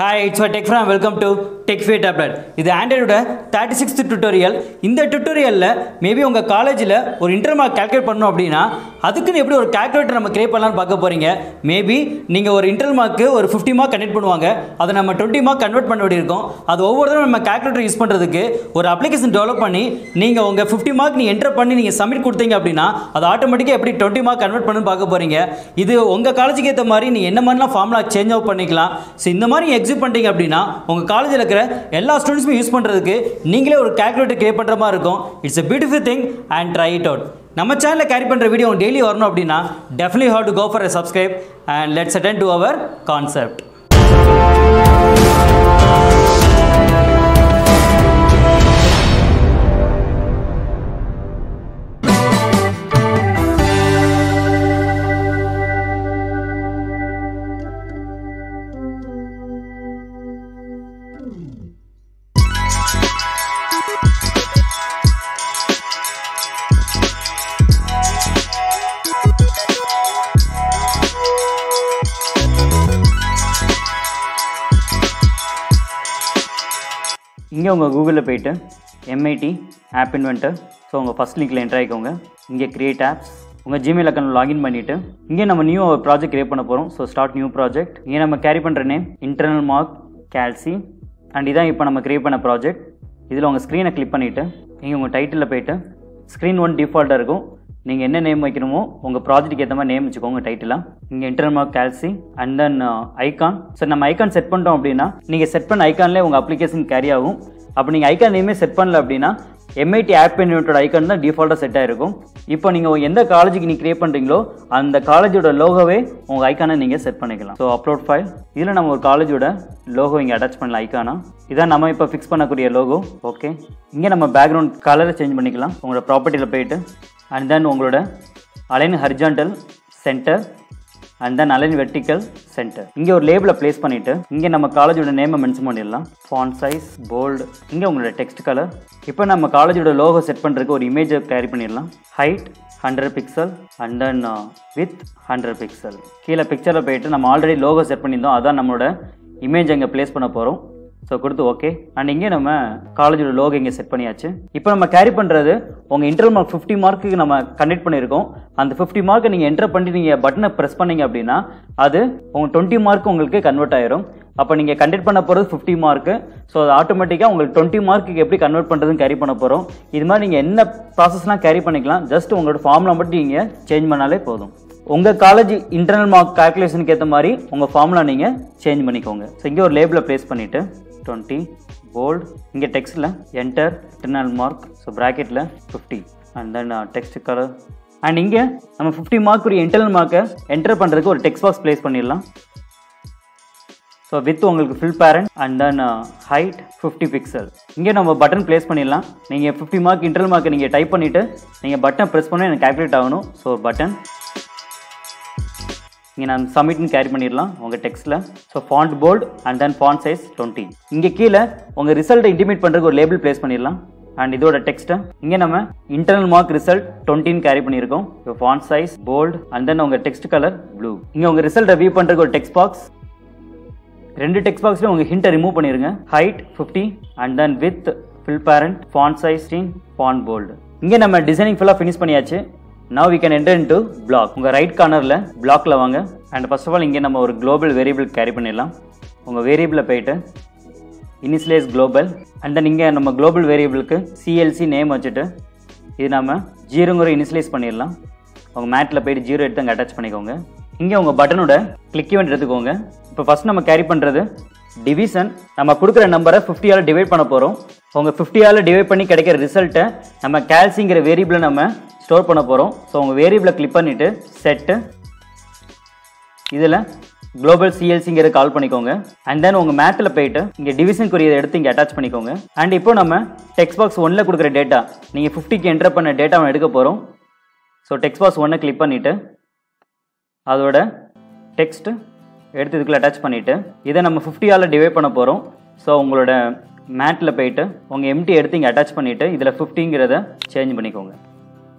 hi it's tech from welcome to tech ஃபே tablet இது ஆண்ட்ராய்டோட தேர்ட்டி சிக்ஸ்த் டுட்டோரியல் இந்த டுட்டோரியலில் மேபி உங்கள் காலேஜில் ஒரு இன்டர் மார்க் கால்குலேட் பண்ணணும் அப்படின்னா அதுக்குன்னு எப்படி ஒரு கால்குலேட்டர் நம்ம கிரியேட் பண்ணலாம்னு பார்க்க போகிறீங்க மேபி நீங்கள் ஒரு இன்டர் மார்க்கு ஒரு ஃபிஃப்டி மார்க் கனெக்ட் பண்ணுவாங்க அதை நம்ம டுவெண்ட்டி மார்க் கன்வெர்ட் பண்ண வேண்டியிருக்கும் அது ஒவ்வொரு தடவை நம்ம கால்குலேட்டர் யூஸ் பண்ணுறதுக்கு ஒரு அப்ளிகேஷன் டெவலப் பண்ணி நீங்கள் உங்கள் ஃபிஃப்டி மார்க் நீங்கள் என்டர் பண்ணி நீங்கள் சப்மிட் கொடுத்தீங்க அப்படின்னா அது ஆட்டோமேட்டிக்காக எப்படி டுவெண்ட்டி மார்க் கன்வெர்ட் பண்ணுன்னு பார்க்க போகிறீங்க இது உங்கள் காலேஜுக்கு ஏற்ற மாதிரி நீங்கள் என்ன மாதிரிலாம் ஃபார்முலா சேஞ்ச் அவுட் பண்ணிக்கலாம் ஸோ இந்த மாதிரி எக்ஸிட் பண்ணிட்டீங்க அப்படின்னா உங்கள் காலேஜில் இருக்கிற எல்லா ஸ்டூடெண்ட்ஸுமே யூஸ் பண்ணுறதுக்கு நீங்களே ஒரு கால்குலேட்டர் கிரியேட் பண்ணுற மாதிரி இருக்கும் it's a beautiful thing and try it out நம்ம சேனலில் கேரி பண்ணுற வீடியோ டெய்லி வரணும் அப்படின்னா definitely how to go for a subscribe and let's attend to our concept இங்கே உங்கள் கூகுளில் போயிட்டு எம்ஐடி ஆப் இன்வென்டர் ஸோ உங்கள் ஃபஸ்ட் லிங்கில் என்ட்ரு ஆகிக்கோங்க இங்கே கிரியேட் ஆப்ஸ் உங்கள் ஜிமெயில் அக்கௌண்ட் லாகின் பண்ணிவிட்டு இங்கே நம்ம நியூ ஒரு ப்ராஜெக்ட் கிரியேட் பண்ண போகிறோம் ஸோ ஸ்டார்ட் நியூ ப்ராஜெக்ட் இங்கே நம்ம கேரி பண்ணுற name internal mark calci and இதான் இப்போ நம்ம கிரியேட் பண்ண ப்ராஜெக்ட் இதில் உங்கள் ஸ்க்ரீனை கிளிக் பண்ணிவிட்டு இங்கே உங்கள் டைட்டிலில் போயிட்டு ஸ்க்ரீன் ஒன் டிஃபால்ட்டாக இருக்கும் நீங்கள் என்ன நேம் வைக்கணுமோ உங்கள் ப்ராஜெக்ட்டுக்கு ஏற்ற மாதிரி நேம் வச்சுக்கோங்க டைட்டிலாக இங்கே internal mark calci and then icon sir நம்ம ஐகான் செட் பண்ணிட்டோம் அப்படின்னா நீங்கள் செட் பண்ண ஐகான்லேயே உங்கள் அப்ளிகேஷன் கேரி ஆகும் அப்போ நீங்கள் ஐகான் நேமே செட் பண்ணல அப்படின்னா எம்ஐடி ஆப் யூனிட்டோட ஐகான் தான் டிஃபால்ட்டாக செட் ஆகிருக்கும் இப்போ நீங்கள் எந்த காலேஜுக்கு நீ கிரியேட் பண்ணுறீங்களோ அந்த காலேஜோட லோகோவே உங்கள் ஐக்கானை நீங்கள் செட் பண்ணிக்கலாம் ஸோ அப்லோட் ஃபைல் இதில் நம்ம ஒரு காலேஜோட லோகோ இங்கே அட்டாச் பண்ணலாம் ஐக்கானா இதான் நம்ம இப்போ ஃபிக்ஸ் பண்ணக்கூடிய லோகோ ஓகே இங்கே நம்ம பேக்ரவுண்ட் கலரை சேஞ்ச் பண்ணிக்கலாம் உங்களோட ப்ராப்பர்ட்டியில் போயிட்டு அண்ட் தென் உங்களோட align horizontal centre and then align vertical centre இங்கே ஒரு லேபிளை ப்ளேஸ் பண்ணிவிட்டு இங்கே நம்ம காலேஜோட நேமை மென்ஷன் பண்ணிடலாம் ஃபான் சைஸ் போல்டு இங்கே உங்களோட டெக்ஸ்ட் கலர் இப்போ நம்ம காலேஜோட லோகோ செட் பண்ணுறதுக்கு ஒரு இமேஜை கேரி பண்ணிடலாம் height hundred pixel and then width hundred pixel கீழே பிக்சரில் போயிட்டு நம்ம ஆல்ரெடி லோகோ செட் பண்ணியிருந்தோம் அதான் நம்மளோட இமேஜ் அங்கே ப்ளேஸ் பண்ண போகிறோம் ஸோ கொடுத்து ஓகே அண்ட் இங்கே நம்ம காலேஜோட லோகோ இங்கே செட் பண்ணியாச்சு இப்போ நம்ம கேரி பண்ணுறது உங்கள் இன்டர்னல் மார்க் ஃபிஃப்டி மார்க்குக்கு நம்ம கண்டக்ட் பண்ணியிருக்கோம் அந்த ஃபிஃப்டி மார்க்கை நீங்கள் என்டர் பண்ணி நீங்கள் பட்டனை ப்ரெஸ் பண்ணீங்க அப்படின்னா அது உங்கள் டுவெண்ட்டி மார்க் உங்களுக்கு கன்வெர்ட் ஆயிரும் அப்போ நீங்கள் கண்டக்ட் பண்ண போகிறது ஃபிஃப்டி மார்க்கு ஸோ அது ஆட்டோமேட்டிக்காக உங்களுக்கு டுவெண்ட்டி மார்க்குக்கு எப்படி கன்வெர்ட் பண்ணுறதுன்னு கேரி பண்ண போகிறோம் இது மாதிரி நீங்கள் என்ன ப்ராசஸ்லாம் கேரி பண்ணிக்கலாம் ஜஸ்ட் உங்களோட ஃபார்முலா மட்டும் நீங்கள் சேஞ்ச் பண்ணாலே போதும் உங்கள் காலேஜ் இன்டர்னல் மார்க் கால்குலேஷனுக்கு ஏற்ற மாதிரி உங்கள் ஃபார்முலா நீங்கள் சேஞ்ச் பண்ணிக்கோங்க ஸோ இங்கே ஒரு லேபிளை ப்ளேஸ் பண்ணிவிட்டு டுவெண்ட்டி போல்டு இங்கே டெக்ஸ்ட்டில் என்டர் இன்டர்னல் மார்க் ஸோ ப்ராக்கெட்டில் fifty and then text colour and இங்கே நம்ம ஃபிஃப்டி மார்க் உரிய இன்டர்னல் மார்க்கை என்டர் பண்ணுறதுக்கு ஒரு டெக்ஸ்ட் பாக்ஸ் ப்ளேஸ் பண்ணிடலாம் ஸோ வித் உங்களுக்கு fill parent and then height fifty pixel இங்கே நம்ம பட்டன் ப்ளேஸ் பண்ணிடலாம் நீங்கள் ஃபிஃப்டி மார்க் இன்டர்னல் மார்க்கை நீங்கள் டைப் பண்ணிவிட்டு நீங்கள் பட்டன் ப்ரெஸ் பண்ணி எனக்கு கால்குலேட் ஆகணும் ஸோ பட்டன் இங்கே நான் சப்மிட்னு கேரி பண்ணிடலாம் உங்கள் டெக்ஸ்ட்டில் so font bold and then font size twenty இங்கே கீழே உங்கள் ரிசல்ட்டை இன்டிமேட் பண்ணுறதுக்கு ஒரு லேபிள் ப்ளேஸ் பண்ணிடலாம் அண்ட் இதோட டெக்ஸ்ட்டை இங்கே நம்ம இன்டர்னல் மார்க் ரிசல்ட் டுவெண்ட்டின்னு கேரி பண்ணியிருக்கோம் இப்போ font size bold and then உங்கள் டெக்ஸ்ட் கலர் ப்ளூ இங்கே உங்கள் ரிசல்ட்டை வியூ பண்ணுறதுக்கு ஒரு டெக்ஸ்ட் பாக்ஸ் ரெண்டு டெக்ஸ்ட் பாக்ஸ்லையும் உங்கள் ஹிண்ட்டை ரிமூவ் பண்ணிடுங்க height fifty and then width fill parent font size teen font bold இங்கே நம்ம டிசைனிங் ஃபுல்லாக ஃபினிஷ் பண்ணியாச்சு now we can enter into block உங்கள் ரைட் கார்னரில் பிளாக்ல வாங்க அண்ட் ஃபர்ஸ்ட் ஆஃப் ஆல் இங்கே நம்ம ஒரு குளோபல் வேரியபிள் கேரி பண்ணிடலாம் உங்கள் வேரியபிளில் போயிட்டு இனிஷியலைஸ் குளோபல் அண்ட் தென் இங்கே நம்ம குளோபல் வேரியபிளுக்கு சிஎல்சி நேம் வச்சுட்டு இது நம்ம ஜீரோங்கிற இனிஷியலைஸ் பண்ணிடலாம் உங்கள் மேட்டில் போயிட்டு ஜீரோ எடுத்து அங்கே அட்டாச் பண்ணிக்கோங்க இங்கே உங்கள் பட்டனோட கிளிக் இவெண்ட் எடுத்துக்கோங்க இப்போ ஃபஸ்ட் நம்ம கேரி பண்ணுறது டிவிஷன் நம்ம கொடுக்குற நம்பரை ஃபிஃப்டியால் டிவைட் பண்ண போகிறோம் உங்கள் ஃபிஃப்டியால் டிவைட் பண்ணி கிடைக்கிற ரிசல்ட்டை நம்ம கேல்சிங்கிற வேரியபிளை நம்ம ஸ்டோர் பண்ண போகிறோம் ஸோ உங்கள் வேரியபிளை கிளிக் பண்ணிவிட்டு செட்டு இதில் குளோபல் சிஎல்சிங்கிற கால் பண்ணிக்கோங்க அண்ட் தென் உங்கள் மேத்தில் போயிட்டு இங்கே டிவிஷன் குறியதை எடுத்து இங்கே அட்டாச் பண்ணிக்கோங்க அண்ட் இப்போ நம்ம டெக்ஸ்ட் பாக்ஸ் ஒன்னில் கொடுக்குற டேட்டா நீங்கள் ஃபிஃப்டிக்கு என்டர் பண்ண டேட்டாவை எடுக்க போகிறோம் ஸோ டெக்ஸ்ட் பாக்ஸ் ஒன்னை கிளிக் பண்ணிவிட்டு அதோட டெக்ஸ்ட் எடுத்து இதுக்குள்ள அட்டாச் பண்ணிவிட்டு இதை நம்ம ஃபிஃப்டியால் டிவைட் பண்ண போகிறோம் ஸோ உங்களோட மேட்டில் போயிட்டு உங்கள் எம்டி எடுத்து இங்கே அட்டாச் பண்ணிவிட்டு இதில் ஃபிஃப்டிங்கிறத சேஞ்ச் பண்ணிக்கோங்க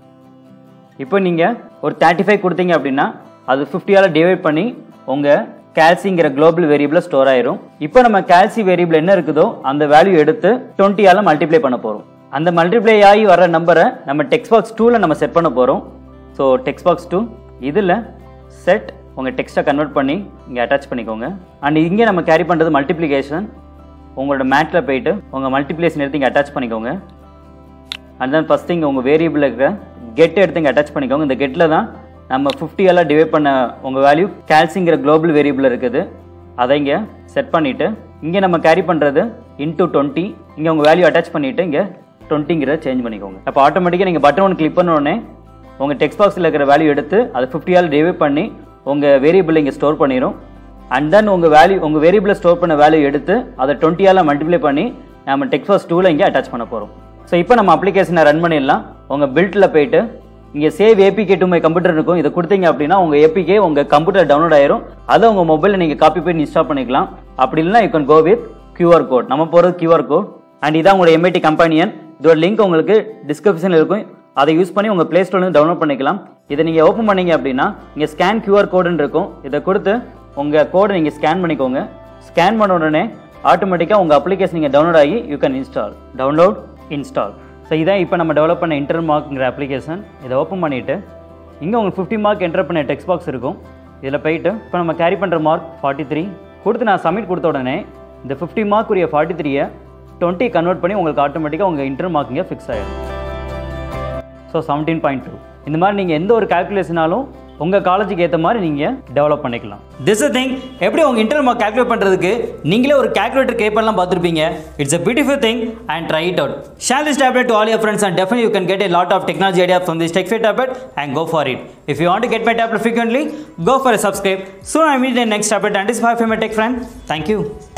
இப்போ நீங்கள் ஒரு தேர்ட்டி ஃபைவ் கொடுத்தீங்க அப்படின்னா அது ஃபிஃப்டியால் டிவைட் பண்ணி உங்கள் கேல்சிங்கிற குளோபல் வேரியபிளில் ஸ்டோர் ஆயிரும் இப்போ நம்ம கேல்சி வேரியபிள் என்ன இருக்குதோ அந்த வேல்யூ எடுத்து டுவெண்ட்டியால் மல்டிப்ளை பண்ண போகிறோம் அந்த மல்டிப்ளை ஆகி வர நம்பரை நம்ம டெக்ஸ்ட் பாக்ஸ் டூவில் நம்ம செட் பண்ண போகிறோம் ஸோ டெக்ஸ்ட் பாக்ஸ் டூ இதில் செட் உங்கள் டெக்ஸ்ட்டை கன்வெர்ட் பண்ணி இங்கே அட்டாச் பண்ணிக்கோங்க அண்ட் இங்கே நம்ம கேரி பண்ணுறது மல்டிப்ளிகேஷன் உங்களோட மேட்டில் போயிட்டு உங்கள் மல்டிப்ளேஷன் எடுத்து இங்கே அட்டாச் பண்ணிக்கோங்க அண்ட் தென் ஃபஸ்ட் இங்கே உங்கள் வேரியபிள் இருக்கிற கெட் எடுத்து இங்கே அட்டாச் பண்ணிக்கோங்க இந்த கெட்டில் தான் நம்ம 50 எல்லாம் டிவைட் பண்ண உங்கள் வேல்யூ கேல்சிங்கிற குளோபல் வேரியபிள் இருக்குது அதை இங்கே செட் பண்ணிவிட்டு இங்கே நம்ம கேரி பண்ணுறது இன்டூ டுவெண்ட்டி இங்கே உங்கள் வேல்யூ அட்டாச் பண்ணிவிட்டு இங்கே டுவெண்ட்டிங்கிறத சேஞ்ச் பண்ணிக்கோங்க அப்போ ஆட்டோமேட்டிக்காக நீங்கள் பட்டன் ஒன்று கிளிக் பண்ண உடனே உங்கள் டெக்ஸ்ட் பாக்ஸில் இருக்கிற வேல்யூ எடுத்து அதை 50 ஆல் டிவைட் பண்ணி உங்கள் வேரியபிள் இங்கே ஸ்டோர் பண்ணிடும் அண்ட் தென் உங்கள் வேல்யூ உங்கள் வேரியபிளை ஸ்டோர் பண்ண வேல்யூ எடுத்து அதை டுவெண்ட்டியால் மல்டிப்ளை பண்ணி நம்ம டெக்ஸ்ட் பாக்ஸ் டூவில் இங்கே அட்டாச் பண்ண போகிறோம் ஸோ இப்போ நம்ம அப்ளிகேஷனை ரன் பண்ணிடலாம் உங்கள் பில்ட்டில் போயிட்டு இங்கே save APK to my computer இருக்கும் இதை கொடுத்தீங்க அப்படின்னா உங்கள் ஏபிகே உங்கள் கம்ப்யூட்டர் டவுன்லோட் ஆயிரும் அதை உங்கள் மொபைலில் நீங்கள் காப்பி பண்ணி இன்ஸ்டால் பண்ணிக்கலாம் அப்படி இல்லைனா you can go with QR code நம்ம போகிறது கியூஆர் கோட் அண்ட் இதான் உங்களோட எம்ஐடி கம்பெனியன் இதோட லிங்க் உங்களுக்கு டிஸ்கிரிப்ஷனில் இருக்கும் அதை யூஸ் பண்ணி உங்கள் ப்ளே ஸ்டோர்லேருந்து டவுன்லோட் பண்ணிக்கலாம் இதை நீங்கள் ஓப்பன் பண்ணீங்க அப்படின்னா இங்கே ஸ்கேன் கியூஆர் கோடுன்னு இருக்கும் இதை கொடுத்து உங்கள் கோடை நீங்கள் ஸ்கேன் பண்ணிக்கோங்க ஸ்கேன் பண்ண உடனே ஆட்டோமேட்டிக்காக உங்கள் அப்ளிகேஷன் நீங்கள் டவுன்லோட் ஆகி you can install download install so இதான் இப்போ நம்ம டெவலப் பண்ண இன்டர் மார்க்ங்கிற அப்ளிகேஷன் இதை ஓப்பன் பண்ணிவிட்டு இங்கே உங்களுக்கு ஃபிஃப்டி மார்க் என்டர் பண்ண டெக்ஸ்ட் பாக்ஸ் இருக்கும் இதில் போயிட்டு இப்போ நம்ம கேரி பண்ணுற மார்க் ஃபார்ட்டி த்ரீ கொடுத்து நான் சப்மிட் கொடுத்த உடனே இந்த ஃபிஃப்டி மார்க் உரிய ஃபார்ட்டி த்ரீயை டுவெண்ட்டி கன்வெர்ட் பண்ணி உங்களுக்கு ஆட்டோமேட்டிக்காக உங்கள் இன்டர் மார்க்கிங்க ஃபிக்ஸ் ஆகிடும் ஸோ செவன்டீன் பாயிண்ட் டூ இந்த மாதிரி நீங்கள் எந்த ஒரு கால்குலேஷனாலும் உங்கள் காலேஜுக்கு ஏற்ற மாதிரி நீங்கள் டெவலப் பண்ணிக்கலாம் திஸ் திங் எப்படி உங்க இன்டர்னல் மார்க் கால்குலேட் பண்றதுக்கு நீங்களே ஒரு கால்குலேட்டர் கிரியேட் பண்ணலாம் பார்த்துருப்பீங்க it's a beautiful thing and try it out share this tablet to all your friends and definitely you can get a lot of technology ideas from this TechFit tablet and go for it if you want to get my tablet frequently go for a subscribe soon I meet in the next tablet and this is bye from my tech friend thank you